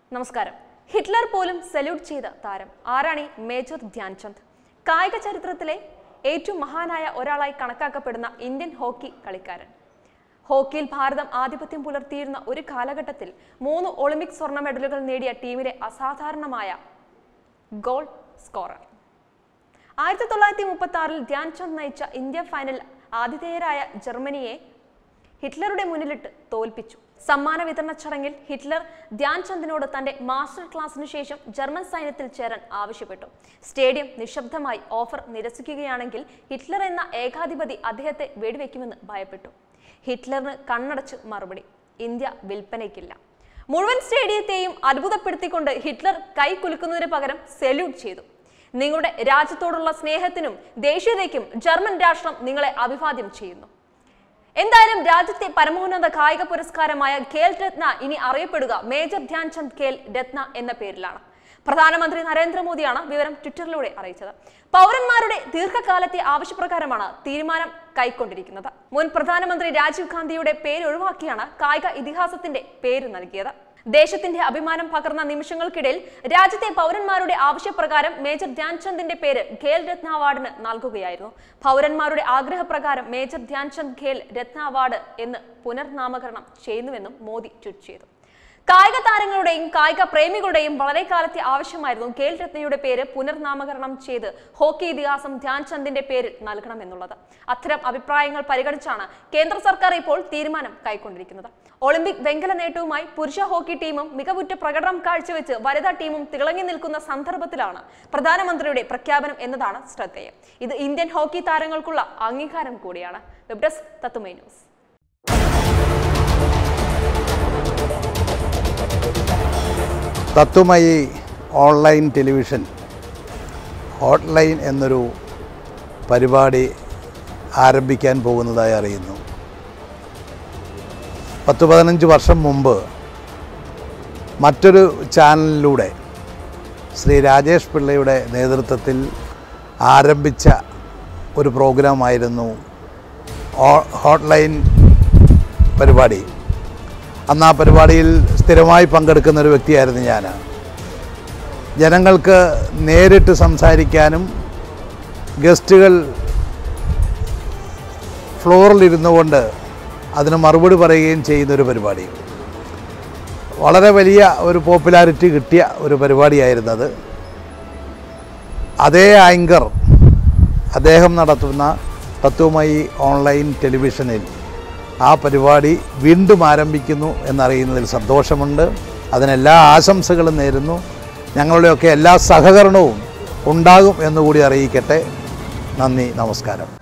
നമസ്കാരം ഹിറ്റ്ലർ പോലും സല്യൂട്ട് ചെയ്ത താരം ആരാണ് ഈ മേജർ ധ്യാൻചന്ദ് കായിക ചരിത്രത്തിലെ ഏറ്റവും മഹാനായ ഒരാളായി കണക്കാക്കപ്പെടുന്ന ഇന്ത്യൻ ഹോക്കി കളിക്കാരൻ ഹോക്കിയിൽ ഭാരതം ആധിപത്യം പുലർത്തിയിരുന്ന ഒരു കാലഘട്ടത്തിൽ മൂന്ന് ഒളിമ്പിക് സ്വർണ്ണ മെഡലുകൾ നേടിയ ടീമിലെ അസാധാരണമായ ഗോൾ സ്കോറർ ആയിരത്തി തൊള്ളായിരത്തി മുപ്പത്തി ആറിൽ ധ്യാൻചന്ദ് നയിച്ച ഇന്ത്യ ഫൈനൽ ആതിഥേയരായ ജർമ്മനിയെ ഹിറ്റ്ലറുടെ മുന്നിലിട്ട് തോൽപ്പിച്ചു സമ്മാന വിതരണ ചടങ്ങിൽ ഹിറ്റ്ലർ ധ്യാൻചന്ദിനോട് തന്റെ മാസ്റ്റർ ക്ലാസിനു ശേഷം ജർമ്മൻ സൈന്യത്തിൽ ചേരാൻ ആവശ്യപ്പെട്ടു സ്റ്റേഡിയം നിശബ്ദമായി ഓഫർ നിരസിക്കുകയാണെങ്കിൽ ഹിറ്റ്ലർ എന്ന ഏകാധിപതി അദ്ദേഹത്തെ വെടിവെക്കുമെന്ന് ഭയപ്പെട്ടു ഹിറ്റ്ലറിന് കണ്ണടച്ച് മറുപടി ഇന്ത്യ വിൽപ്പനയ്ക്കില്ല മുഴുവൻ സ്റ്റേഡിയത്തെയും അത്ഭുതപ്പെടുത്തിക്കൊണ്ട് ഹിറ്റ്ലർ കൈ കുലുക്കുന്നതിന് പകരം സെല്യൂട്ട് ചെയ്തു നിങ്ങളുടെ രാജ്യത്തോടുള്ള സ്നേഹത്തിനും ദേശീയതയ്ക്കും ജർമ്മൻ രാഷ്ട്രം നിങ്ങളെ അഭിവാദ്യം ചെയ്യുന്നു എന്തായാലും രാജ്യത്തെ പരമോന്നത കായിക പുരസ്കാരമായ ഖേൽ രത്ന ഇനി അറിയപ്പെടുക മേജർ ധ്യാൻചന്ദ് ഖേൽ രത്ന എന്ന പേരിലാണ് പ്രധാനമന്ത്രി നരേന്ദ്രമോദിയാണ് വിവരം ട്വിറ്ററിലൂടെ അറിയിച്ചത് പൗരന്മാരുടെ ദീർഘകാലത്തെ ആവശ്യപ്രകാരമാണ് തീരുമാനം കൈക്കൊണ്ടിരിക്കുന്നത് മുൻ പ്രധാനമന്ത്രി രാജീവ് ഗാന്ധിയുടെ പേര് ഒഴിവാക്കിയാണ് കായിക ഇതിഹാസത്തിന്റെ പേര് നൽകിയത് ദേശത്തിന്റെ അഭിമാനം പകർന്ന നിമിഷങ്ങൾക്കിടയിൽ രാജ്യത്തെ പൗരന്മാരുടെ ആവശ്യപ്രകാരം മേജർ ധ്യാൻചന്ദിന്റെ പേര് ഖേൽ രത്ന അവാർഡിന് നൽകുകയായിരുന്നു പൗരന്മാരുടെ ആഗ്രഹപ്രകാരം മേജർ ധ്യാൻചന്ദ് ഖേൽ രത്ന അവാർഡ് എന്ന് പുനർനാമകരണം ചെയ്യുന്നുവെന്നും മോദി ട്വീറ്റ് ചെയ്തു കായിക താരങ്ങളുടെയും കായിക പ്രേമികളുടെയും വളരെ കാലത്തെ ആവശ്യമായിരുന്നു ഖേൽ രത്നയുടെ പേര് പുനർനാമകരണം ചെയ്ത് ഹോക്കി ഇതിഹാസം ധ്യാൻചന്ദിന്റെ പേരിൽ നൽകണമെന്നുള്ളത് അത്തരം അഭിപ്രായങ്ങൾ പരിഗണിച്ചാണ് കേന്ദ്ര സർക്കാർ ഇപ്പോൾ തീരുമാനം കൈക്കൊണ്ടിരിക്കുന്നത് ഒളിമ്പിക് വെങ്കല നേട്ടവുമായി പുരുഷ ഹോക്കി ടീമും മികവുറ്റ പ്രകടനം കാഴ്ചവെച്ച് വനിതാ ടീമും തിളങ്ങി നിൽക്കുന്ന സന്ദർഭത്തിലാണ് പ്രധാനമന്ത്രിയുടെ പ്രഖ്യാപനം എന്നതാണ് ശ്രദ്ധേയം ഇത് ഇന്ത്യൻ ഹോക്കി താരങ്ങൾക്കുള്ള അംഗീകാരം കൂടിയാണ് വെബ് ഡെസ്ക് തത്തുമൈ news Tatwamayi online television hotline എന്നൊരു പരിപാടി ആരംഭിക്കാൻ പോകുന്നതായി അറിയുന്നു പത്ത് പതിനഞ്ച് വർഷം മുമ്പ് മറ്റൊരു ചാനലിലൂടെ ശ്രീ രാജേഷ് പിള്ളയുടെ നേതൃത്വത്തിൽ ആരംഭിച്ച ഒരു പ്രോഗ്രാമായിരുന്നു ഓ- ഹോട്ട്ലൈൻ പരിപാടി അന്ന് ആ പരിപാടിയിൽ സ്ഥിരമായി പങ്കെടുക്കുന്ന ഒരു വ്യക്തിയായിരുന്നു ഞാൻ ജനങ്ങൾക്ക് നേരിട്ട് സംസാരിക്കാനും ഗസ്റ്റുകൾ ഫ്ലോറിലിരുന്നു കൊണ്ട് അതിന് മറുപടി പറയുകയും ചെയ്യുന്ന ഒരു പരിപാടി വളരെ വലിയ ഒരു പോപ്പുലാരിറ്റി കിട്ടിയ ഒരു പരിപാടിയായിരുന്നത് അതേ ആങ്കർ അദ്ദേഹം നടത്തുന്ന തത്വമയി ഓൺലൈൻ ടെലിവിഷനിൽ ആ പരിപാടി വീണ്ടും ആരംഭിക്കുന്നു എന്നറിയുന്നതിൽ സന്തോഷമുണ്ട് അതിനെല്ലാ ആശംസകളും നേരുന്നു ഞങ്ങളുടെയൊക്കെ എല്ലാ സഹകരണവും ഉണ്ടാകും എന്നുകൂടി അറിയിക്കട്ടെ നന്ദി നമസ്കാരം